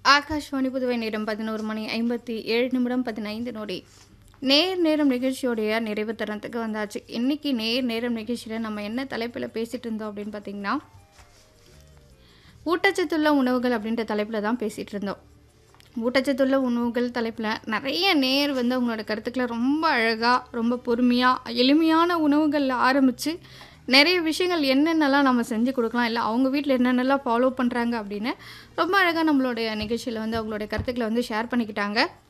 ஆகாஷ்வாணி புதுவை நேரம் பதினோரு மணி ஐம்பத்தி ஏழு நிமிடம் பதினைந்து நொடி நேர் நேரம் நிகழ்ச்சியோடைய நிறைவு தருணத்துக்கு வந்தாச்சு இன்னைக்கு நேர் நேரம் நிகழ்ச்சியில் நம்ம என்ன தலைப்பில் பேசிட்டு இருந்தோம் அப்படின்னு பார்த்தீங்கன்னா ஊட்டச்சத்துள்ள உணவுகள் அப்படின்ற தலைப்பில் தான் பேசிகிட்டு இருந்தோம் ஊட்டச்சத்துள்ள உணவுகள் தலைப்பில் நிறைய நேர் வந்து அவங்களோட கருத்துக்களை ரொம்ப அழகாக ரொம்ப பொறுமையாக எளிமையான உணவுகளில் ஆரம்பித்து நிறைய விஷயங்கள் என்னென்னலாம் நம்ம செஞ்சு கொடுக்கலாம் இல்லை அவங்க வீட்டில் என்னென்னலாம் ஃபாலோ பண்ணுறாங்க அப்படின்னு ரொம்ப அழகாக நம்மளுடைய நிகழ்ச்சியில் வந்து அவங்களுடைய கருத்துக்களை வந்து ஷேர் பண்ணிக்கிட்டாங்க